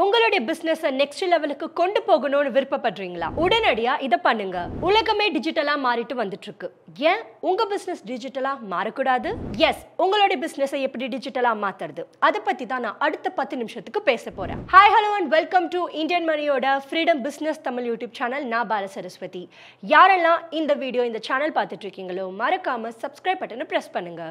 உங்களுடைய business next லெவலுக்கு கொண்டு போகணும்னு விருப்பப்படுறீங்களா உடனடியா இதை பண்ணுங்க உலகமே டிஜிட்டலா மாறிட்டு வந்துட்டு இருக்கு ஏன் உங்க பிசினஸ் டிஜிட்டலா மாறக்கூடாது எஸ் உங்களுடைய பிசினஸை எப்படி டிஜிட்டலா மாத்துறது அதை பத்தி தான் நான் அடுத்த பத்து நிமிஷத்துக்கு பேச போறேன் hi hello and welcome to Indian மணியோட freedom business Tamil YouTube channel நான் பால சரஸ்வதி யாரெல்லாம் இந்த வீடியோ இந்த சேனல் பார்த்துட்டு இருக்கீங்களோ மறக்காம சப்ஸ்கிரைப் பட்டனை பிரஸ் பண்ணுங்க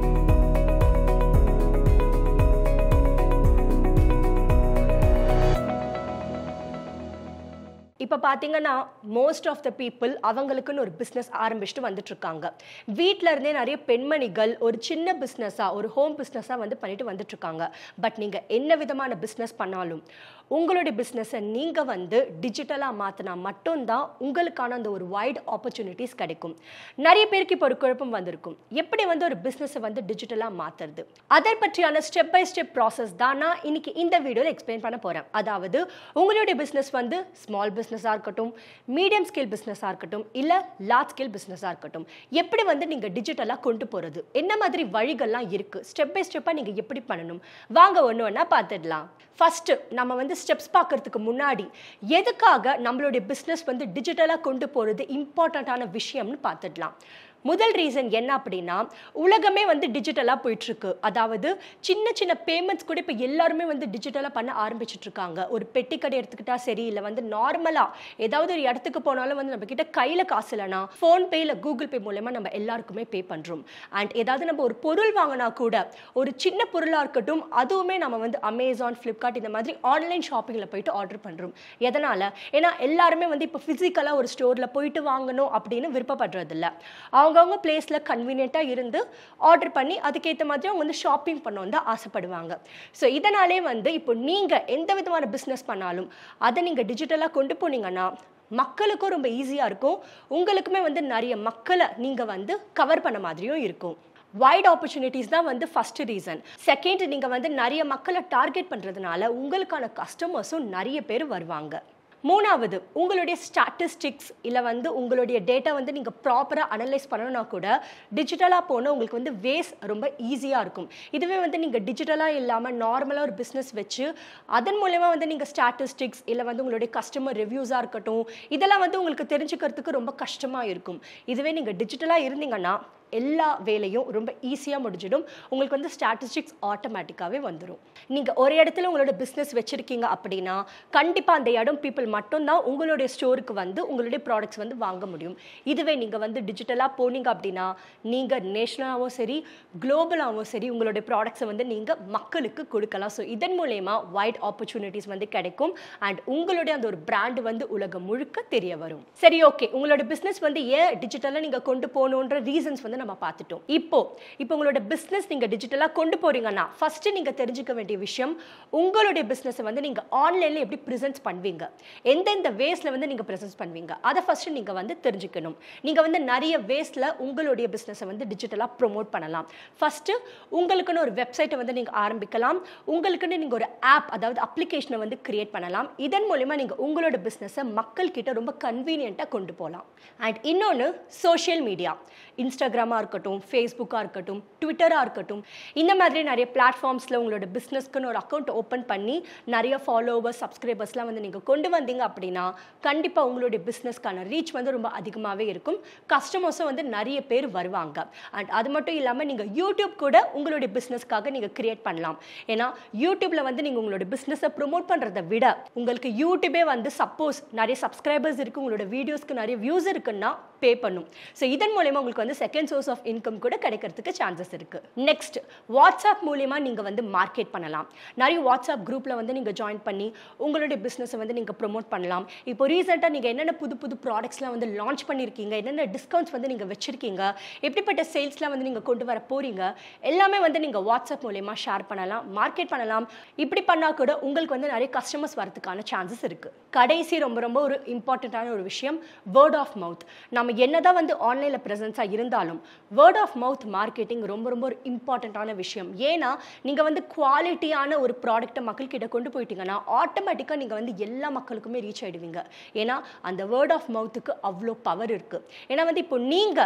இப்போ பார்த்தீங்கன்னா மோஸ்ட் ஆஃப் த பீப்புள் அவங்களுக்குன்னு ஒரு பிஸ்னஸ் ஆரம்பிச்சுட்டு வந்துட்டு இருக்காங்க வீட்டில இருந்தே நிறைய பெண்மணிகள் ஒரு சின்ன பிஸ்னஸாக ஒரு ஹோம் பிஸ்னஸாக வந்து பண்ணிட்டு வந்துட்டு இருக்காங்க பட் நீங்கள் என்ன விதமான பிஸ்னஸ் பண்ணாலும் உங்களுடைய பிஸ்னஸை நீங்கள் வந்து டிஜிட்டலாக மாற்றினா மட்டும்தான் உங்களுக்கான அந்த ஒரு வைட் ஆப்பர்ச்சுனிட்டிஸ் கிடைக்கும் நிறைய பேருக்கு இப்போ ஒரு குழப்பம் வந்திருக்கும் எப்படி வந்து ஒரு பிஸ்னஸை வந்து டிஜிட்டலாக மாற்றுறது அதை பற்றியான ஸ்டெப் பை ஸ்டெப் ப்ராசஸ் தான் நான் இன்னைக்கு இந்த வீடியோவில் எக்ஸ்பிளைன் பண்ண போகிறேன் அதாவது உங்களுடைய பிஸ்னஸ் வந்து ஸ்மால் பிஸ்னஸாக இருக்கட்டும் மீடியம் ஸ்கேல் பிஸ்னஸாக இருக்கட்டும் இல்லை லார்ஜ் ஸ்கேல் பிஸ்னஸாக இருக்கட்டும் எப்படி வந்து நீங்கள் டிஜிட்டலாக கொண்டு போகிறது என்ன மாதிரி வழிகள்லாம் இருக்குது ஸ்டெப் பை ஸ்டெப்பாக நீங்கள் எப்படி பண்ணணும் வாங்க ஒன்று ஒன்றா பார்த்துடலாம் ஃபஸ்ட்டு நம்ம வந்து ஸ்டெப்ஸ் பார்க்கறதுக்கு முன்னாடி எதுக்காக நம்மளுடைய பிஸ்னஸ் வந்து டிஜிட்டலாக கொண்டு போகிறது இம்பார்ட்டண்ட்டான விஷயம்னு பார்த்துடலாம் முதல் ரீசன் என்ன அப்படின்னா உலகமே வந்து டிஜிட்டலாக போயிட்டுருக்கு அதாவது சின்ன சின்ன பேமெண்ட்ஸ் கூட இப்போ எல்லாருமே வந்து டிஜிட்டலாக பண்ண ஆரம்பிச்சிட்டு இருக்காங்க ஒரு பெட்டி கடை எடுத்துக்கிட்டா சரி இல்லை வந்து நார்மலாக ஏதாவது ஒரு இடத்துக்கு போனாலும் வந்து நம்ம கிட்ட கையில் காசு இல்லைனா ஃபோன்பே இல்லை கூகுள் பே மூலயமா நம்ம எல்லாருக்குமே பே பண்ணுறோம் அண்ட் ஏதாவது நம்ம ஒரு பொருள் வாங்கினா கூட ஒரு சின்ன பொருளாக இருக்கட்டும் அதுவுமே நம்ம வந்து அமேசான் ஃப்ளிப்கார்ட் இந்த மாதிரி ஆன்லைன் ஷாப்பிங்கில் போயிட்டு ஆர்டர் பண்ணுறோம் எதனால் ஏன்னா எல்லாருமே வந்து இப்போ ஃபிசிக்கலாக ஒரு ஸ்டோரில் போயிட்டு வாங்கணும் அப்படின்னு விருப்பப்படுறதில்ல அவங்கவுங்க பிளேஸில் கன்வீனியண்ட்டாக இருந்து ஆர்டர் பண்ணி அதுக்கேற்ற மாதிரி அவங்க வந்து ஷாப்பிங் பண்ண வந்து ஆசைப்படுவாங்க ஸோ இதனாலே வந்து இப்போ நீங்கள் எந்த விதமான பிஸ்னஸ் பண்ணாலும் அதை நீங்கள் டிஜிட்டலாக கொண்டு போனீங்கன்னா மக்களுக்கும் ரொம்ப ஈஸியாக இருக்கும் உங்களுக்குமே வந்து நிறைய மக்களை நீங்கள் வந்து கவர் பண்ண மாதிரியும் இருக்கும் வைட் ஆப்பர்ச்சுனிட்டிஸ் தான் வந்து ஃபர்ஸ்ட் ரீசன் செகண்ட் நீங்கள் வந்து நிறைய மக்களை டார்கெட் பண்ணுறதுனால உங்களுக்கான கஸ்டமர்ஸும் நிறைய பேர் வருவாங்க மூணாவது உங்களுடைய ஸ்டாட்டிஸ்டிக்ஸ் இல்லை வந்து உங்களுடைய டேட்டா வந்து நீங்கள் ப்ராப்பராக அனலைஸ் பண்ணணும்னா கூட டிஜிட்டலாக போனால் உங்களுக்கு வந்து வேஸ் ரொம்ப ஈஸியாக இருக்கும் இதுவே வந்து நீங்கள் டிஜிட்டலாக இல்லாமல் நார்மலாக ஒரு பிஸ்னஸ் வச்சு அதன் மூலயமா வந்து நீங்கள் ஸ்டாட்டிஸ்டிக்ஸ் இல்லை வந்து உங்களுடைய கஸ்டமர் ரிவ்யூஸாக இருக்கட்டும் இதெல்லாம் வந்து உங்களுக்கு தெரிஞ்சுக்கிறதுக்கு ரொம்ப கஷ்டமாக இருக்கும் இதுவே நீங்கள் டிஜிட்டலாக இருந்தீங்கன்னா எல்லா வேலையும் ரொம்ப ஈஸியாக முடிஞ்சிடும் உங்களுக்கு வந்து ஸ்டாட்டிஸ்டிக்ஸ் ஆட்டோமேட்டிக்காகவே வந்துடும் நீங்கள் ஒரு இடத்துல உங்களோட பிஸ்னஸ் வச்சுருக்கீங்க அப்படின்னா கண்டிப்பாக அந்த இடம் பீப்புள் மட்டும்தான் உங்களுடைய ஸ்டோருக்கு வந்து உங்களுடைய ப்ராடக்ட்ஸ் வந்து வாங்க முடியும் இதுவே நீங்கள் வந்து டிஜிட்டலாக போனீங்க அப்படின்னா நீங்கள் நேஷனலாகவும் சரி குளோபலாகவும் சரி உங்களுடைய ப்ராடக்ட்ஸை வந்து நீங்கள் மக்களுக்கு கொடுக்கலாம் ஸோ இதன் மூலயமா வைட் ஆப்பர்ச்சுனிட்டிஸ் வந்து கிடைக்கும் அண்ட் உங்களுடைய அந்த ஒரு பிராண்டு வந்து உலகம் முழுக்க தெரிய வரும் சரி ஓகே உங்களோட பிஸ்னஸ் வந்து ஏன் டிஜிட்டலாக நீங்கள் கொண்டு போகணுன்ற ரீசன்ஸ் வந்து நம்ம பார்த்துட்டோம் இப்போ இப்போ உங்களோட பிஸ்னஸ் நீங்கள் டிஜிட்டலாக கொண்டு போறீங்கன்னா ஃபர்ஸ்ட் நீங்கள் தெரிஞ்சுக்க வேண்டிய விஷயம் உங்களுடைய பிஸ்னஸை வந்து நீங்கள் ஆன்லைனில் எப்படி ப்ரெசென்ட் பண்ணுவீங்க எந்தெந்த வேஸில் வந்து நீங்கள் ப்ரெசென்ட் பண்ணுவீங்க அதை ஃபர்ஸ்ட் நீங்கள் வந்து தெரிஞ்சுக்கணும் நீங்கள் வந்து நிறைய வேஸில் உங்களுடைய பிஸ்னஸை வந்து டிஜிட்டலாக ப்ரொமோட் பண்ணலாம் ஃபர்ஸ்ட் உங்களுக்குன்னு ஒரு வெப்சைட்டை வந்து நீங்கள் ஆரம்பிக்கலாம் உங்களுக்குன்னு நீங்கள் ஒரு ஆப் அதாவது அப்ளிகேஷனை வந்து கிரியேட் பண்ணலாம் இதன் மூலயமா நீங்கள் உங்களோட பிஸ்னஸை மக்கள் கிட்ட ரொம்ப கன்வீனியண்ட்டாக கொண்டு போகலாம் அண்ட் இன்னொன்று சோஷியல் மீடியா இன்ஸ்டாகிராமாக இருக்கட்டும் ஃபேஸ்புக்காக இருக்கட்டும் ட்விட்டராக இருக்கட்டும் இந்த மாதிரி நிறைய பிளாட்ஃபார்ம்ஸில் உங்களோட பிஸ்னஸ்க்குன்னு ஒரு அக்கௌண்ட் ஓப்பன் பண்ணி நிறைய ஃபாலோவர்ஸ் சப்ஸ்கிரைபர்ஸ்லாம் வந்து நீங்கள் கொண்டு வந்தீங்க அப்படின்னா கண்டிப்பாக உங்களுடைய பிஸ்னஸ்க்கான ரீச் வந்து ரொம்ப அதிகமாகவே இருக்கும் கஸ்டமர்ஸும் வந்து நிறைய பேர் வருவாங்க அண்ட் அது மட்டும் இல்லாமல் நீங்கள் யூடியூப் கூட உங்களுடைய பிஸ்னஸ்க்காக நீங்கள் கிரியேட் பண்ணலாம் ஏன்னா யூடியூப்பில் வந்து நீங்கள் உங்களோட பிஸ்னஸை ப்ரொமோட் பண்ணுறதை விட உங்களுக்கு யூடியூபே வந்து சப்போஸ் நிறைய சப்ஸ்கிரைபர்ஸ் இருக்குது உங்களோட வீடியோஸ்க்கு நிறைய வியூஸ் இருக்குன்னா பே பண்ணும் ஸோ இதன் மூலயமா உங்களுக்கு வந்து செகண்ட் சோர்ஸ் ஆஃப் இன்கம் கூட கிடைக்கிறதுக்கு சான்சஸ் இருக்கு நெக்ஸ்ட் வாட்ஸ்அப் மூலியமா நீங்க வந்து மார்க்கெட் பண்ணலாம் நிறைய வாட்ஸ்அப் குரூப்ல வந்து நீங்க ஜாயின் பண்ணி உங்களுடைய பிசினஸை வந்து நீங்க ப்ரொமோட் பண்ணலாம் இப்போ ரீசெண்டாக நீங்க என்னென்ன புது புது ப்ராடக்ட்ஸ்லாம் வந்து லான்ச் பண்ணியிருக்கீங்க என்னென்ன டிஸ்கவுண்ட்ஸ் வந்து நீங்க வச்சிருக்கீங்க எப்படிப்பட்ட சேல்ஸ்லாம் வந்து நீங்க கொண்டு வர போறீங்க எல்லாமே வந்து நீங்க வாட்ஸ்அப் மூலயமா ஷேர் பண்ணலாம் மார்க்கெட் பண்ணலாம் இப்படி பண்ணா கூட உங்களுக்கு வந்து நிறைய கஸ்டமர்ஸ் வரதுக்கான சான்சஸ் இருக்கு கடைசி ரொம்ப ரொம்ப ஒரு இம்பார்ட்டண்ட்டான ஒரு விஷயம் வேர்ட் ஆஃப் மவுத் நம்ம என்னதான் வந்து ஆன்லைனில் ப்ரெசன்ஸாக இருந்தாலும் வேர்ட் ஆஃப் மவுத் மார்க்கெட்டிங் ரொம்ப ரொம்ப ஒரு இம்பார்ட்டண்ட்டான விஷயம் ஏன்னா நீங்கள் வந்து குவாலிட்டியான ஒரு ப்ராடக்ட்டை மக்கள்கிட்ட கொண்டு போயிட்டீங்கன்னா ஆட்டோமேட்டிக்காக நீங்கள் வந்து எல்லா மக்களுக்குமே ரீச் ஆயிடுவீங்க ஏன்னா அந்த வேர்ட் ஆஃப் மவுத்துக்கு அவ்வளோ பவர் இருக்குது ஏன்னா வந்து இப்போ நீங்கள்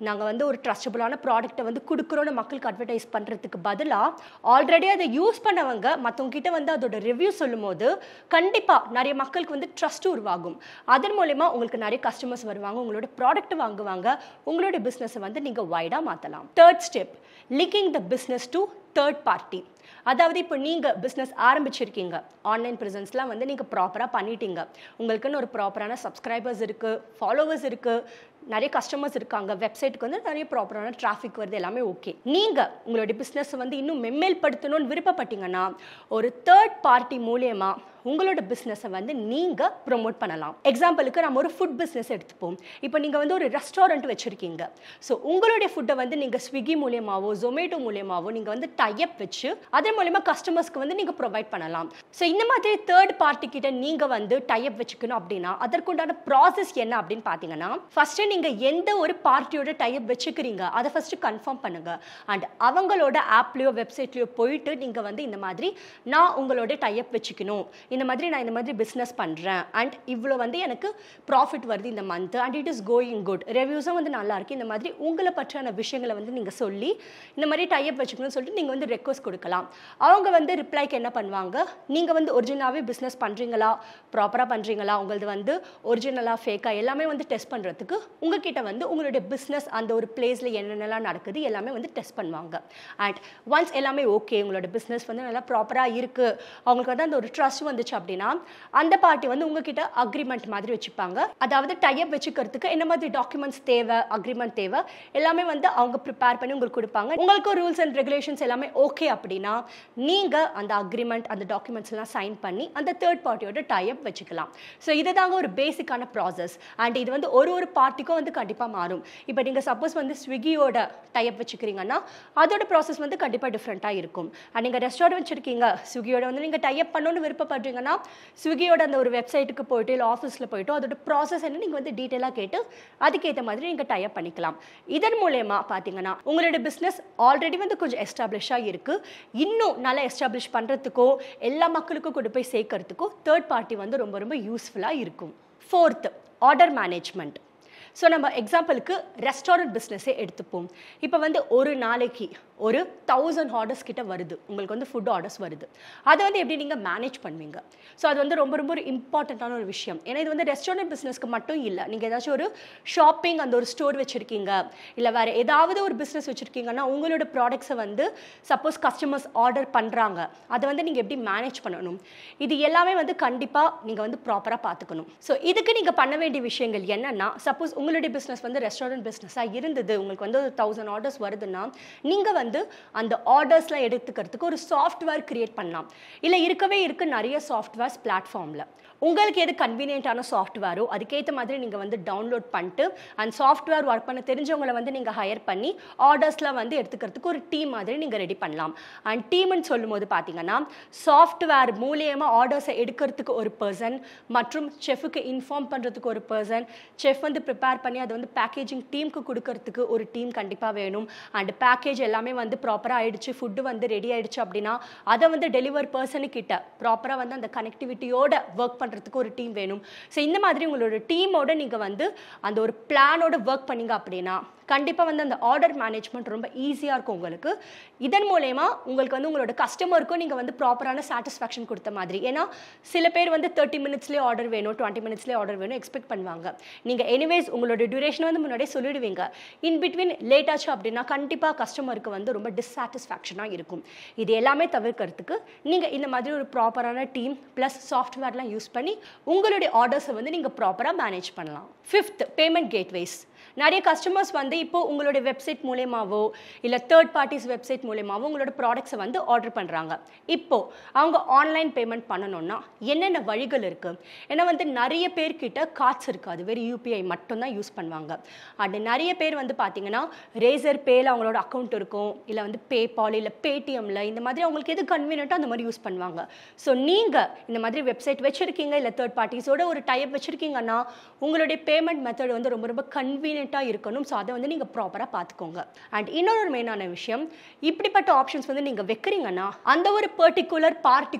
நாங்கள் வந்து ஒரு ட்ரஸ்டபுளான ப்ராடக்ட்டை வந்து கொடுக்குறோன்னு மக்களுக்கு அட்வர்டைஸ் பண்ணுறதுக்கு பதிலாக ஆல்ரெடி அதை யூஸ் பண்ணவங்க மற்றவங்க கிட்ட வந்து அதோட ரிவ்யூ சொல்லும்போது கண்டிப்பாக நிறைய மக்களுக்கு வந்து ட்ரஸ்ட் உருவாகும் அதன் மூலயமா உங்களுக்கு நிறைய கஸ்டமர்ஸ் வருவாங்க உங்களோட ப்ராடக்ட் வாங்குவாங்க உங்களோட பிஸ்னஸை வந்து நீங்கள் வைடாக மாற்றலாம் third step linking the business to third party அதாவது இப்போ நீங்கள் பிஸ்னஸ் ஆரம்பிச்சிருக்கீங்க ஆன்லைன் ப்ரெசன்ஸ்லாம் வந்து நீங்கள் ப்ராப்பராக பண்ணிட்டீங்க உங்களுக்குன்னு ஒரு ப்ராப்பரான சப்ஸ்கிரைபர்ஸ் இருக்குது ஃபாலோவர்ஸ் இருக்குது நிறைய கஸ்டமர்ஸ் இருக்காங்க வெப்சைட்டுக்கு வந்து நிறைய ப்ராப்பரான டிராஃபிக் வருது எல்லாமே ஓகே நீங்கள் உங்களுடைய பிஸ்னஸை வந்து இன்னும் மெம்மேல்படுத்தணும்னு விருப்பப்பட்டீங்கன்னா ஒரு தேர்ட் பார்ட்டி மூலியமா உங்களோட பிஸ்னஸை வந்து நீங்கள் ப்ரொமோட் பண்ணலாம் எக்ஸாம்பிளுக்கு நம்ம ஒரு ஃபுட் பிஸ்னஸ் எடுத்துப்போம் இப்போ நீங்கள் வந்து ஒரு ரெஸ்டாரண்ட் வச்சுருக்கீங்க ஸோ உங்களுடைய ஃபுட்டை வந்து நீங்கள் ஸ்விக்கி மூலியமாவோ ஜொமேட்டோ மூலியமாவோ நீங்கள் வந்து டைப் வச்சு அதன் மூலியமா கஸ்டமர்ஸ்க்கு வந்து நீங்கள் ப்ரொவைட் பண்ணலாம் ஸோ இந்த மாதிரி தேர்ட் பார்ட்டி கிட்ட நீங்கள் வந்து டைப் வச்சுக்கணும் அப்படின்னா அதற்குண்டான ப்ராசஸ் என்ன அப்படின்னு பார்த்தீங்கன்னா ஃபர்ஸ்ட் நீங்கள் எந்த ஒரு பார்ட்டியோட டைப் வச்சுக்கிறீங்க அதை ஃபர்ஸ்ட் கன்ஃபார்ம் பண்ணுங்க அண்ட் அவங்களோட ஆப்லேயோ வெப்சைட்லேயோ போயிட்டு நீங்கள் வந்து இந்த மாதிரி நான் உங்களோட டைப் வச்சுக்கணும் இந்த மாதிரி நான் இந்த மாதிரி பிஸ்னஸ் பண்ணுறேன் அண்ட் இவ்வளோ வந்து எனக்கு ப்ராஃபிட் வருது இந்த month and it is going good ரிவ்யூஸும் வந்து நல்லா இருக்கு இந்த மாதிரி உங்களை பற்றியான விஷயங்களை வந்து நீங்கள் சொல்லி இந்த மாதிரி டைப் வச்சுக்கணும்னு சொல்லிட்டு நீங்கள் வந்து ரெக்வஸ்ட் கொடுக்கலாம் அவங்க வந்து ரிப்ளைக்கு என்ன பண்ணுவாங்க நீங்கள் வந்து ஒரிஜினலாகவே பிஸ்னஸ் பண்ணுறீங்களா ப்ராப்பராக பண்ணுறீங்களா உங்களது வந்து ஒரிஜினலாக ஃபேக்காக எல்லாமே வந்து டெஸ்ட் பண்ணுறதுக்கு உங்ககிட்ட வந்து உங்களுடைய பிஸ்னஸ் அந்த ஒரு பிளேஸில் என்னென்னலாம் நடக்குது எல்லாமே வந்து டெஸ்ட் பண்ணுவாங்க அண்ட் ஒன்ஸ் எல்லாமே ஓகே உங்களோட பிஸ்னஸ் வந்து நல்லா ப்ராப்பராக இருக்குது அவங்களுக்கு வந்து அந்த ஒரு ட்ரஸ்ட் வந்துச்சு அப்படின்னா அந்த பார்ட்டி வந்து உங்ககிட்ட அக்ரிமெண்ட் மாதிரி வச்சுப்பாங்க அதாவது டைப் வச்சுக்கிறதுக்கு என்ன மாதிரி டாக்குமெண்ட்ஸ் தேவை அக்ரிமெண்ட் தேவை எல்லாமே வந்து அவங்க ப்ரிப்பேர் பண்ணி உங்களுக்கு கொடுப்பாங்க உங்களுக்கு ரூல்ஸ் அண்ட் ரெகுலேஷன்ஸ் எல்லாமே ஓகே அப்படின்னா நீங்கள் அந்த அக்ரிமெண்ட் அந்த டாக்குமெண்ட்ஸ் எல்லாம் சைன் பண்ணி அந்த தேர்ட் பார்ட்டியோட டைப் வச்சுக்கலாம் ஸோ இதுதாங்க ஒரு பேசிக்கான ப்ராசஸ் அண்ட் இது வந்து ஒரு ஒரு பார்ட்டிக்கும் வந்து கண்டிப்பாக மாறும் இப்போ நீங்கள் சப்போஸ் வந்து ஸ்விக்கியோட டைப் வச்சுக்கிறீங்கன்னா அதோட ப்ராசஸ் வந்து கண்டிப்பாக டிஃப்ரெண்ட்டாக இருக்கும் அண்ட் நீங்கள் ரெஸ்டாரண்ட் வச்சுருக்கீங்க ஸ்விக்கியோட வந்து நீங்கள் டைப் பண்ணணும்னு விருப்பப்படுறீங்கன்னா ஸ்விக்கியோட அந்த ஒரு வெப்சைட்டுக்கு போயிட்டு இல்லை ஆஃபீஸில் போயிட்டு அதோட ப்ராசஸ் என்ன நீங்கள் வந்து டீட்டெயிலாக கேட்டு அதுக்கேற்ற மாதிரி நீங்கள் டைப் பண்ணிக்கலாம் இதன் மூலயமா பார்த்தீங்கன்னா உங்களோட பிஸ்னஸ் ஆல்ரெடி வந்து கொஞ்சம் எஸ்டாப்ளிஷாக இருக்குது இன்னும் நல்லா எஸ்டாப்ளிஷ் பண்ணுறதுக்கோ எல்லா மக்களுக்கும் கொண்டு போய் சேர்க்கறதுக்கோ தேர்ட் பார்ட்டி வந்து ரொம்ப ரொம்ப யூஸ்ஃபுல்லாக இருக்கும் ஃபோர்த் ஆர்டர் மேனேஜ்மெண்ட் ஸோ நம்ம எக்ஸாம்பிளுக்கு ரெஸ்டாரண்ட் பிஸ்னஸே எடுத்துப்போம் இப்போ வந்து ஒரு நாளைக்கு ஒரு தௌசண்ட் ஆர்டர்ஸ் கிட்ட வருது உங்களுக்கு வந்து ஃபுட் ஆர்டர்ஸ் வருது அதை வந்து எப்படி நீங்கள் மேனேஜ் பண்ணுவீங்க ஸோ அது வந்து ரொம்ப ரொம்ப ஒரு இம்பார்ட்டண்ட்டான ஒரு விஷயம் ஏன்னா இது வந்து ரெஸ்டாரண்ட் பிஸ்னஸ்க்கு மட்டும் இல்லை நீங்கள் ஏதாச்சும் ஒரு ஷாப்பிங் அந்த ஒரு ஸ்டோர் வச்சுருக்கீங்க இல்லை வேறு ஏதாவது ஒரு பிஸ்னஸ் வச்சுருக்கீங்கன்னா உங்களோட ப்ராடக்ட்ஸை வந்து சப்போஸ் கஸ்டமர்ஸ் ஆர்டர் பண்ணுறாங்க அதை வந்து நீங்கள் எப்படி மேனேஜ் பண்ணணும் இது எல்லாமே வந்து கண்டிப்பாக நீங்கள் வந்து ப்ராப்பராக பார்த்துக்கணும் ஸோ இதுக்கு நீங்கள் பண்ண வேண்டிய விஷயங்கள் என்னென்னா சப்போஸ் உங்களுடைய பிஸ்னஸ் வந்து ரெஸ்டாரண்ட் பிஸ்னஸாக இருந்தது உங்களுக்கு வந்து ஒரு தௌசண்ட் ஆர்டர்ஸ் வருதுன்னா நீங்கள் வந்து அந்த ஆர்டர்ஸ்லாம் எடுத்துக்கிறதுக்கு ஒரு சாஃப்ட்வேர் கிரியேட் பண்ணலாம் இல்லை இருக்கவே இருக்கு நிறைய சாஃப்ட்வேர்ஸ் பிளாட்ஃபார்மில் உங்களுக்கு எது கன்வீனியன்ட்டான சாஃப்ட்வேரோ அதுக்கேற்ற மாதிரி நீங்கள் வந்து டவுன்லோட் பண்ணிட்டு அந்த சாஃப்ட்வேர் ஒர்க் பண்ண தெரிஞ்சவங்களை வந்து நீங்கள் ஹையர் பண்ணி ஆர்டர்ஸ்லாம் வந்து எடுத்துக்கிறதுக்கு ஒரு டீம் மாதிரி நீங்கள் ரெடி பண்ணலாம் அண்ட் டீம்னு சொல்லும்போது பார்த்தீங்கன்னா சாஃப்ட்வேர் மூலியமாக ஆர்டர்ஸை எடுக்கிறதுக்கு ஒரு பர்சன் மற்றும் செஃபுக்கு இன்ஃபார்ம் பண்ணுறதுக்கு ஒரு பர்சன் செஃப் வந்து ப்ரிப்பேர் பண்ணி அதை வந்து பேக்கேஜிங் டீமுக்கு கொடுக்கறதுக்கு ஒரு டீம் கண்டிப்பாக வேணும் அண்ட் பேக்கேஜ் எல்லாமே வந்து ப்ராப்பராக ஆயிடுச்சு ஃபுட்டு வந்து ரெடி ஆயிடுச்சு அப்படின்னா அதை வந்து டெலிவர் பர்சனுக்கிட்ட ப்ராப்பராக வந்து அந்த கனெக்டிவிட்டியோட ஒர்க் பண்ணுறதுக்கு ஒரு டீம் வேணும் ஸோ இந்த மாதிரி உங்களோட டீமோட நீங்கள் வந்து அந்த ஒரு பிளானோட ஒர்க் பண்ணீங்க அப்படின்னா கண்டிப்பாக வந்து அந்த ஆர்டர் மேனேஜ்மெண்ட் ரொம்ப ஈஸியாக இருக்கும் உங்களுக்கு இதன் மூலயமா உங்களுக்கு வந்து உங்களோட கஸ்டமருக்கும் நீங்கள் வந்து ப்ராப்பரான சாட்டிஸ்ஃபேக்ஷன் கொடுத்த மாதிரி ஏன்னா சில பேர் வந்து தேர்ட்டி மினிட்ஸ்லேயே ஆர்டர் வேணும் டுவெண்ட்டி மினிட்ஸ்லேயே ஆர்டர் வேணும் எக்ஸ்பெக்ட் பண்ணுவாங்க நீங்கள் எனிவேஸ் உங்களோட டியூரேஷன் வந்து முன்னாடியே சொல்லிடுவீங்க இன் பிட்வீன் லேட் ஆச்சு அப்படின்னா கண்டிப்பாக கஸ்டமருக்கு வந்து ரொம்ப டிஸ்சாட்டிஸ்ஃபேக்ஷனாக இருக்கும் இது எல்லாமே தவிர்க்கிறதுக்கு நீங்கள் இந்த மாதிரி ஒரு ப்ராப்பரான டீம் ப்ளஸ் சாஃப்ட்வேர்லாம் யூஸ் பண்ணி உங்களுடைய ஆர்டர்ஸை வந்து நீங்கள் ப்ராப்பராக மேனேஜ் பண்ணலாம் ஃபிஃப்த் பேமெண்ட் கேட்வேஸ் நிறைய கஸ்டமர்ஸ் வந்து இப்போ உங்களுடைய வெப்சைட் மூலயமாவோ இல்லை தேர்ட் பார்ட்டிஸ் வெப்சைட் மூலயமாவோ உங்களோட ப்ராடக்ட்ஸை வந்து ஆர்டர் பண்ணுறாங்க இப்போ அவங்க ஆன்லைன் பேமெண்ட் பண்ணணும்னா என்னென்ன வழிகள் இருக்குது ஏன்னா வந்து நிறைய பேர்கிட்ட கார்ட்ஸ் இருக்காது வெறும் யூபிஐ மட்டும்தான் யூஸ் பண்ணுவாங்க அண்ட் நிறைய பேர் வந்து பார்த்தீங்கன்னா ரேசர் பேல அவங்களோட அக்கௌண்ட் இருக்கும் இல்லை வந்து பேபால் இல்லை பேடிஎம்ல இந்த மாதிரி அவங்களுக்கு எது கன்வீனியன்ட்டோ அந்த மாதிரி யூஸ் பண்ணுவாங்க ஸோ நீங்கள் இந்த மாதிரி வெப்சைட் வச்சுருக்கீங்க இல்லை தேர்ட் பார்ட்டிஸோட ஒரு டைப் வச்சுருக்கீங்கன்னா உங்களுடைய பேமெண்ட் மெத்தட் வந்து ரொம்ப ரொம்ப கன்வீனியண்ட்டாக இருக்கணும் ஸோ அதை வந்து நீங்கள் ப்ராப்பராக பார்த்துக்கோங்க அண்ட் இன்னொரு மெயினான விஷயம் இப்படிப்பட்ட ஆப்ஷன்ஸ் வந்து நீங்கள் வைக்கிறீங்கன்னா அந்த ஒரு பர்டிகுலர் பார்ட்டிக்கும்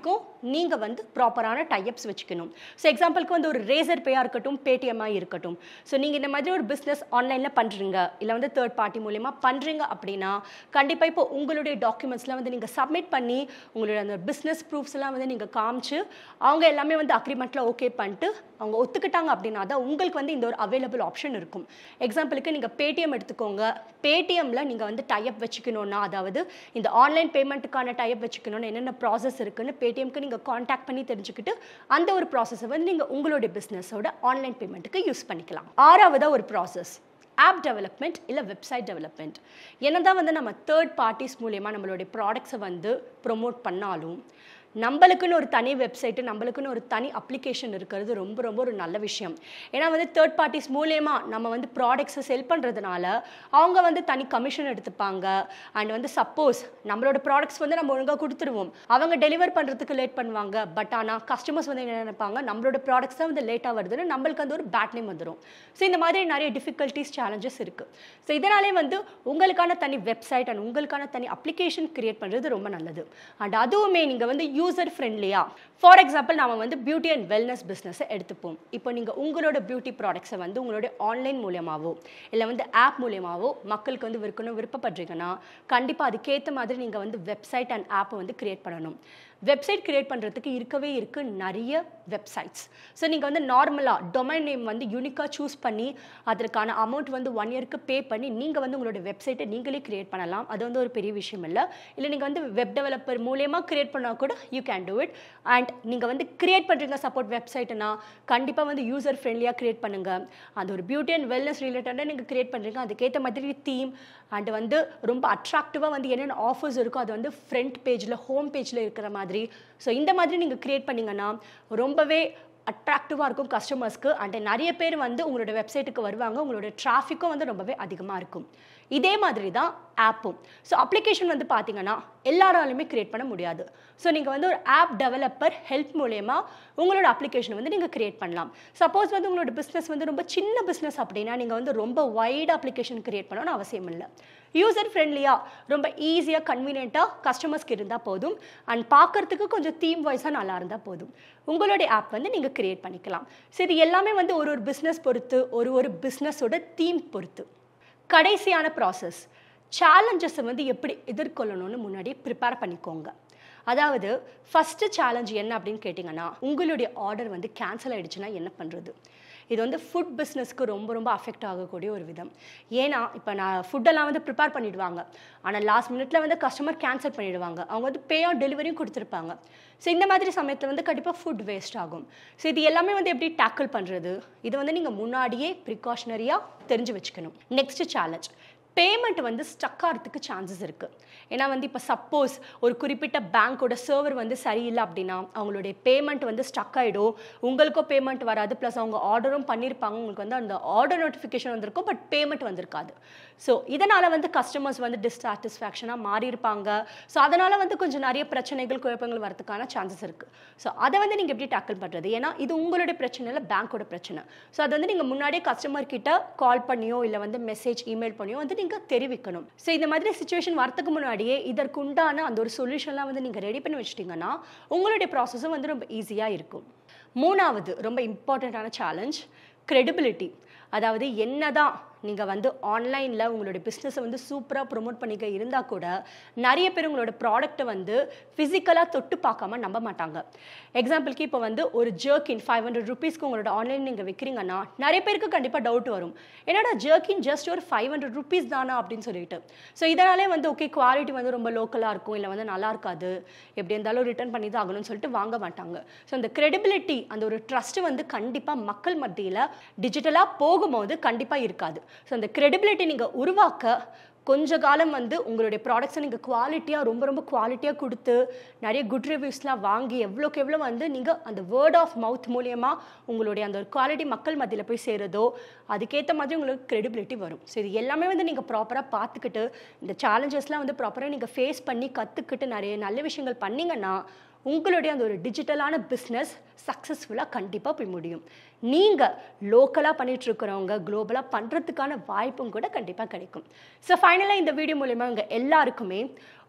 நீங்கள் வந்து ப்ராப்பரான டைப்ஸ் வச்சுக்கணும் ஸோ எக்ஸாம்பிளுக்கு வந்து ஒரு ரேசர் பேயாக இருக்கட்டும் பேடிஎம்மாக இருக்கட்டும் ஸோ நீங்கள் இந்த மாதிரி ஒரு பிஸ்னஸ் ஆன்லைனில் பண்ணுறீங்க இல்லை வந்து தேர்ட் பார்ட்டி மூலயமா பண்ணுறீங்க அப்படின்னா கண்டிப்பாக இப்போ உங்களுடைய டாக்குமெண்ட்ஸ்லாம் வந்து நீங்கள் சப்மிட் பண்ணி உங்களுடைய அந்த பிஸ்னஸ் ப்ரூஃப்ஸ்லாம் வந்து நீங்கள் காமிச்சு அவங்க எல்லாமே வந்து அக்ரிமெண்ட்டில் ஓகே பண்ணிட்டு அவங்க ஒத்துக்கிட்டாங்க அப்படின்னா தான் உங்களுக்கு வந்து இந்த ஒரு அவைலபிள் ஆப்ஷன் இருக்கும் எக்ஸாம்பிளுக்கு நீங்கள் பேடிஎம் எடுத்துக்கோங்க பேடிஎம்மில் நீங்கள் வந்து டைப் வச்சுக்கணுன்னா அதாவது இந்த ஆன்லைன் பேமெண்ட்டுக்கான டைப் வச்சுக்கணும்னு என்னென்ன ப்ராசஸ் இருக்குன்னு பேடிஎம்க்கு நீங்கள் காண்டாக்ட் பண்ணி தெரிஞ்சுக்கிட்டு அந்த ஒரு ப்ராசஸை வந்து நீங்கள் உங்களுடைய பிஸ்னஸோட ஆன்லைன் பேமெண்ட்டுக்கு யூஸ் பண்ணிக்கலாம் ஆறாவதாக ஒரு ப்ராசஸ் ஆப் டெவலப்மெண்ட் இல்லை வெப்சைட் டெவலப்மெண்ட் என்னதான் வந்து நம்ம தேர்ட் பார்ட்டிஸ் மூலயமா நம்மளுடைய ப்ராடக்ட்ஸை வந்து ப்ரொமோட் பண்ணாலும் நம்மளுக்குன்னு ஒரு தனி வெப்சைட்டு நம்மளுக்குன்னு ஒரு தனி அப்ளிகேஷன் இருக்கிறது ரொம்ப ரொம்ப ஒரு நல்ல விஷயம் ஏன்னா வந்து தேர்ட் பார்ட்டிஸ் மூலயமா நம்ம வந்து ப்ராடக்ட்ஸை செல் பண்ணுறதுனால அவங்க வந்து தனி கமிஷன் எடுத்துப்பாங்க அண்ட் வந்து சப்போஸ் நம்மளோட ப்ராடக்ட்ஸ் வந்து நம்ம ஒழுங்காக கொடுத்துருவோம் அவங்க டெலிவர் பண்ணுறதுக்கு லேட் பண்ணுவாங்க பட் ஆனால் கஸ்டமர்ஸ் வந்து என்ன நினைப்பாங்க நம்மளோட ப்ராடக்ட்ஸ் தான் வந்து லேட்டாக வருதுன்னு நம்மளுக்கு வந்து ஒரு பேட் நேம் வந்துடும் ஸோ இந்த மாதிரி நிறைய டிஃபிகல்ட்டிஸ் சேலஞ்சஸ் இருக்குது ஸோ இதனாலே வந்து உங்களுக்கான தனி வெப்சைட் அண்ட் உங்களுக்கான தனி அப்ளிகேஷன் கிரியேட் பண்ணுறது ரொம்ப நல்லது அண்ட் அதுவுமே நீங்கள் வந்து யூசர் ஃப்ரெண்ட்லியாக ஃபார் எக்ஸாம்பிள் நாம வந்து பியூட்டி அண்ட் வெல்னஸ் பிஸ்னஸை எடுத்துப்போம் இப்போ நீங்கள் உங்களோட பியூட்டி ப்ராடக்ட்ஸை வந்து உங்களுடைய ஆன்லைன் மூலியமாவோ இல்லை வந்து ஆப் மூலியமாவோ மக்களுக்கு வந்து விற்கணும் விருப்பப்படுறீங்கன்னா கண்டிப்பாக அதுக்கேற்ற மாதிரி நீங்கள் வந்து வெப்சைட் அண்ட் ஆப்பை வந்து கிரியேட் பண்ணணும் வெப்சைட் கிரியேட் பண்ணுறதுக்கு இருக்கவே இருக்கு நிறைய வெப்சைட்ஸ் ஸோ நீங்கள் வந்து நார்மலாக டொமைன் நேம் வந்து யூனிக்காக சூஸ் பண்ணி அதற்கான அமௌண்ட் வந்து ஒன் இயருக்கு பே பண்ணி நீங்கள் வந்து உங்களோட வெப்சைட்டை நீங்களே கிரியேட் பண்ணலாம் அது வந்து ஒரு பெரிய விஷயம் இல்லை இல்லை நீங்கள் வந்து வெப் டெவலப்பர் மூலயமா கிரியேட் பண்ணால் கூட you can do it and நீங்கள் வந்து கிரியேட் பண்ணுறீங்க சப்போர்ட் வெப்சைட்னா கண்டிப்பாக வந்து யூசர் ஃப்ரெண்ட்லியாக கிரியேட் பண்ணுங்கள் அது ஒரு பியூட்டி அண்ட் வெல்னஸ் ரிலேட்டடாக நீங்கள் கிரியேட் பண்ணுறீங்க அதுக்கேற்ற மாதிரி தீம் அண்ட் வந்து ரொம்ப அட்ராக்டிவாக வந்து என்னென்ன ஆஃபர்ஸ் இருக்கோ அது வந்து ஃப்ரண்ட் பேஜில் ஹோம் பேஜில் இருக்கிற மாதிரி ஸோ இந்த மாதிரி நீங்கள் கிரியேட் பண்ணீங்கன்னா ரொம்பவே அட்ராக்டிவாக இருக்கும் கஸ்டமர்ஸ்க்கு அண்ட் நிறைய பேர் வந்து உங்களோட வெப்சைட்டுக்கு வருவாங்க உங்களோட டிராஃபிக்கும் வந்து ரொம்பவே அதிகமாக இருக்கும் இதே மாதிரி தான் ஆப்பும் ஸோ அப்ளிகேஷன் வந்து பார்த்தீங்கன்னா எல்லாராலுமே கிரியேட் பண்ண முடியாது ஸோ நீங்கள் வந்து ஒரு ஆப் டெவலப்பர் ஹெல்ப் மூலயமா உங்களோட அப்ளிகேஷன் வந்து நீங்கள் கிரியேட் பண்ணலாம் சப்போஸ் வந்து உங்களோட பிஸ்னஸ் வந்து ரொம்ப சின்ன பிஸ்னஸ் அப்படின்னா நீங்கள் வந்து ரொம்ப வைட் அப்ளிகேஷன் கிரியேட் பண்ணணும்னு அவசியம் இல்லை யூசர் ஃப்ரெண்ட்லியாக ரொம்ப ஈஸியாக கன்வீனியண்ட்டாக கஸ்டமர்ஸ்க்கு இருந்தால் போதும் அண்ட் பார்க்கறதுக்கு கொஞ்சம் தீம் வைஸாக நல்லா இருந்தால் போதும் உங்களுடைய ஆப் வந்து நீங்கள் கிரியேட் பண்ணிக்கலாம் ஸோ இது எல்லாமே வந்து ஒரு ஒரு பிஸ்னஸ் பொறுத்து ஒரு ஒரு பிஸ்னஸோட தீம் பொறுத்து கடைசியான ப்ராசஸ் சேலஞ்சஸை வந்து எப்படி எதிர்கொள்ளணும்னு முன்னாடி ப்ரிப்பேர் பண்ணிக்கோங்க அதாவது ஃபஸ்ட்டு சேலஞ்ச் என்ன அப்படின்னு கேட்டிங்கன்னா உங்களுடைய ஆர்டர் வந்து கேன்சல் ஆகிடுச்சுன்னா என்ன பண்ணுறது இது வந்து ஃபுட் பிஸ்னஸ்க்கு ரொம்ப ரொம்ப அஃபெக்ட் ஆகக்கூடிய ஒரு விதம் ஏன்னா இப்போ நான் ஃபுட்டெல்லாம் வந்து ப்ரிப்பேர் பண்ணிடுவாங்க ஆனால் லாஸ்ட் மினிட்ல வந்து கஸ்டமர் கேன்சல் பண்ணிடுவாங்க அவங்க வந்து பே ஆன் டெலிவரியும் கொடுத்துருப்பாங்க ஸோ இந்த மாதிரி சமயத்தில் வந்து கண்டிப்பாக ஃபுட் வேஸ்ட் ஆகும் ஸோ இது எல்லாமே வந்து எப்படி டேக்கிள் பண்ணுறது இது வந்து நீங்கள் முன்னாடியே ப்ரிகாஷனரியாக தெரிஞ்சு வச்சுக்கணும் நெக்ஸ்ட் சேலஞ்ச் பேமெண்ட் வந்து ஸ்டக் ஆகிறதுக்கு சான்சஸ் இருக்குது ஏன்னா வந்து இப்போ சப்போஸ் ஒரு குறிப்பிட்ட பேங்க்கோட சர்வர் வந்து சரியில்லை அப்படின்னா அவங்களுடைய பேமெண்ட் வந்து ஸ்டக் ஆகிடும் உங்களுக்கும் பேமெண்ட் வராது ப்ளஸ் அவங்க ஆர்டரும் பண்ணியிருப்பாங்க உங்களுக்கு வந்து அந்த ஆர்டர் நோட்டிஃபிகேஷன் வந்திருக்கும் பட் பேமெண்ட் வந்திருக்காது ஸோ இதனால் வந்து கஸ்டமர்ஸ் வந்து டிஸ்சாட்டிஸ்ஃபேக்ஷனாக மாறி இருப்பாங்க ஸோ அதனால் வந்து கொஞ்சம் நிறைய பிரச்சனைகள் குழப்பங்கள் வரதுக்கான சான்சஸ் இருக்குது ஸோ அதை வந்து நீங்கள் எப்படி டேக்கிள் பண்ணுறது ஏன்னா இது உங்களுடைய பிரச்சனை இல்லை பேங்க்கோட பிரச்சனை ஸோ அது வந்து நீங்கள் முன்னாடியே கஸ்டமர் கிட்ட கால் பண்ணியோ இல்லை வந்து மெசேஜ் இமெயில் பண்ணியோ வந்து நீங்கள் தெரிவிக்கணும் ஸோ இந்த மாதிரி சுச்சுவேஷன் வரத்துக்கு முன்னாடியே இதற்கு உண்டான அந்த ஒரு சொல்யூஷன்லாம் வந்து நீங்கள் ரெடி பண்ணி வச்சிட்டிங்கன்னா உங்களுடைய ப்ராசஸும் வந்து ரொம்ப ஈஸியாக இருக்கும் மூணாவது ரொம்ப இம்பார்ட்டண்ட்டான சேலஞ்ச் credibility அதாவது என்னதான் நீங்கள் வந்து ஆன்லைனில் உங்களுடைய பிஸ்னஸை வந்து சூப்பராக ப்ரொமோட் பண்ணிக்க இருந்தால் கூட நிறைய பேர் உங்களோட ப்ராடக்ட்டை வந்து ஃபிசிக்கலாக தொட்டு பார்க்காம நம்ப மாட்டாங்க எக்ஸாம்பிளுக்கு இப்போ வந்து ஒரு ஜர்க்கின் ஃபைவ் ஹண்ட்ரட் ருபீஸ்க்கு உங்களோட ஆன்லைன் நீங்கள் விற்கிறீங்கன்னா நிறைய பேருக்கு கண்டிப்பாக டவுட் வரும் என்னடா ஜர்க்கின் ஜஸ்ட் ஒரு ஃபைவ் ஹண்ட்ரட் ருபீஸ் தானா அப்படின்னு சொல்லிட்டு ஸோ இதனாலே வந்து ஓகே குவாலிட்டி வந்து ரொம்ப லோக்கலாக இருக்கும் இல்லை வந்து நல்லா இருக்காது எப்படி இருந்தாலும் ரிட்டர்ன் பண்ணி தான் ஆகணும்னு சொல்லிட்டு வாங்க மாட்டாங்க ஸோ அந்த credibility அந்த ஒரு ட்ரஸ்ட் வந்து கண்டிப்பாக மக்கள் மத்தியில் டிஜிட்டலாக போகும்போது கண்டிப்பாக இருக்காது ஸோ அந்த credibility நீங்கள் உருவாக்க கொஞ்ச காலம் வந்து உங்களுடைய ப்ராடக்ட்ஸை நீங்கள் குவாலிட்டியாக ரொம்ப ரொம்ப குவாலிட்டியாக கொடுத்து நிறைய குட் ரிவ்யூஸ்லாம் வாங்கி எவ்வளோக்கு எவ்வளோ வந்து நீங்கள் அந்த வேர்ட் ஆஃப் மவுத் மூலியமாக உங்களுடைய அந்த ஒரு குவாலிட்டி மக்கள் மத்தியில் போய் சேருதோ அதுக்கேற்ற மாதிரி உங்களுக்கு credibility வரும் ஸோ இது எல்லாமே வந்து நீங்கள் ப்ராப்பராக பார்த்துக்கிட்டு இந்த சேலஞ்சஸ்லாம் வந்து ப்ராப்பராக நீங்கள் ஃபேஸ் பண்ணி கற்றுக்கிட்டு நிறைய நல்ல விஷயங்கள் பண்ணீங்கன்னா உங்களுடைய அந்த ஒரு டிஜிட்டலான பிஸ்னஸ் சக்ஸஸ்ஃபுல்லாக கண்டிப்பாக போய் முடியும் நீங்கள் லோக்கலாக பண்ணிட்டு இருக்கிறவங்க குளோபலாக பண்ணுறதுக்கான வாய்ப்பும் கூட கண்டிப்பாக கிடைக்கும் ஸோ ஃபைனலாக இந்த வீடியோ மூலயமா உங்கள் எல்லாருக்குமே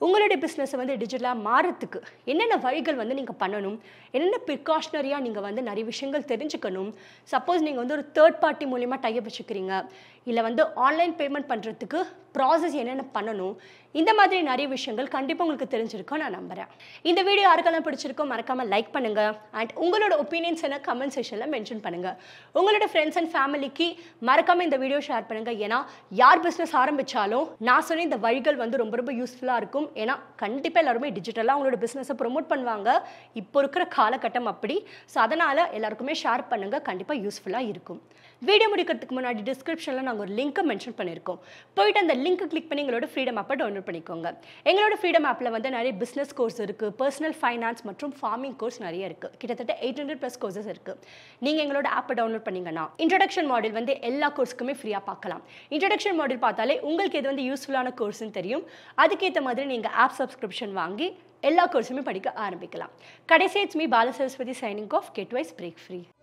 உங்களுடைய பிஸ்னஸை வந்து டிஜிட்டலாக மாறத்துக்கு என்னென்ன வழிகள் வந்து நீங்கள் பண்ணணும் என்னென்ன ப்ரிகாஷனரியாக நீங்கள் வந்து நிறைய விஷயங்கள் தெரிஞ்சுக்கணும் சப்போஸ் நீங்கள் வந்து ஒரு தேர்ட் பார்ட்டி மூலிமா டைப் வச்சுக்கிறீங்க இல்லை வந்து ஆன்லைன் பேமெண்ட் பண்ணுறதுக்கு ப்ராசஸ் என்னென்ன பண்ணணும் இந்த மாதிரி நிறைய விஷயங்கள் கண்டிப்பாக உங்களுக்கு தெரிஞ்சிருக்கும் நான் நம்புகிறேன் இந்த வீடியோ யாருக்கெல்லாம் பிடிச்சிருக்கோ மறக்காமல் லைக் பண்ணுங்கள் அண்ட் உங்களோட ஒப்பீனியன்ஸ் என்ன கமெண்ட் செக்ஷனில் மென்ஷன் பண்ணுங்கள் உங்களோட ஃப்ரெண்ட்ஸ் அண்ட் ஃபேமிலிக்கு மறக்காமல் இந்த வீடியோ ஷேர் பண்ணுங்கள் ஏன்னா யார் பிஸ்னஸ் ஆரம்பித்தாலும் நான் சொன்ன இந்த வழிகள் வந்து ரொம்ப ரொம்ப யூஸ்ஃபுல்லாக இருக்கும் ஏன்னா கண்டிப்பாக எல்லாருமே டிஜிட்டலாக அவங்களோட பிஸ்னஸை ப்ரொமோட் பண்ணுவாங்க இப்போ இருக்கிற காலகட்டம் அப்படி ஸோ அதனால் எல்லாருக்குமே ஷேர் பண்ணுங்கள் கண்டிப்பாக யூஸ்ஃபுல்லாக இருக்கும் வீடியோ முடிக்கிறதுக்கு முன்னாடி டிஸ்கிரிப்ஷனில் நாங்கள் ஒரு லிங்க்கை மென்ஷன் பண்ணியிருக்கோம் போயிட்டு அந்த லிங்க்கை கிளிக் பண்ணி எங்களோட ஃப்ரீடம் ஆப்பை டவுன்லோட் பண்ணிக்கோங்க எங்களோட ஃப்ரீடம் ஆப்பில் வந்து நிறைய பிஸ்னஸ் கோர்ஸ் இருக்குது பர்சனல் ஃபைனான்ஸ் மற்றும் ஃபார்மிங் கோர்ஸ் நிறைய இருக்குது கிட்டத்தட்ட எயிட் ஹண்ட்ரட் ப்ளஸ் கோர்சஸ் இருக்குது நீங்கள் எங்களோட ஆப்பை டவுன்லோட் பண்ணீங்கன்னா இன்ட்ரடக்ஷன் மாடல் வந்து எல்லா கோர்ஸ்க்குமே ஃப்ரீயாக பார்க்கலாம் இன்ட்ரடக்ஷன் மாடல் பார்த்தாலே உங்களுக்கு எது வந்து யூஸ்ஃபுல்லான கோர்ஸ்னு தெரியும் அதுக்கேற்ற மாதிரி நீங்கள் ஆப் சப்ஸ்கிரிப்ஷன் வாங்கி எல்லா கோர்ஸுமே படிக்க ஆரம்பிக்கலாம் கடைசி it's me Bala Saraswathi signing off get wise break free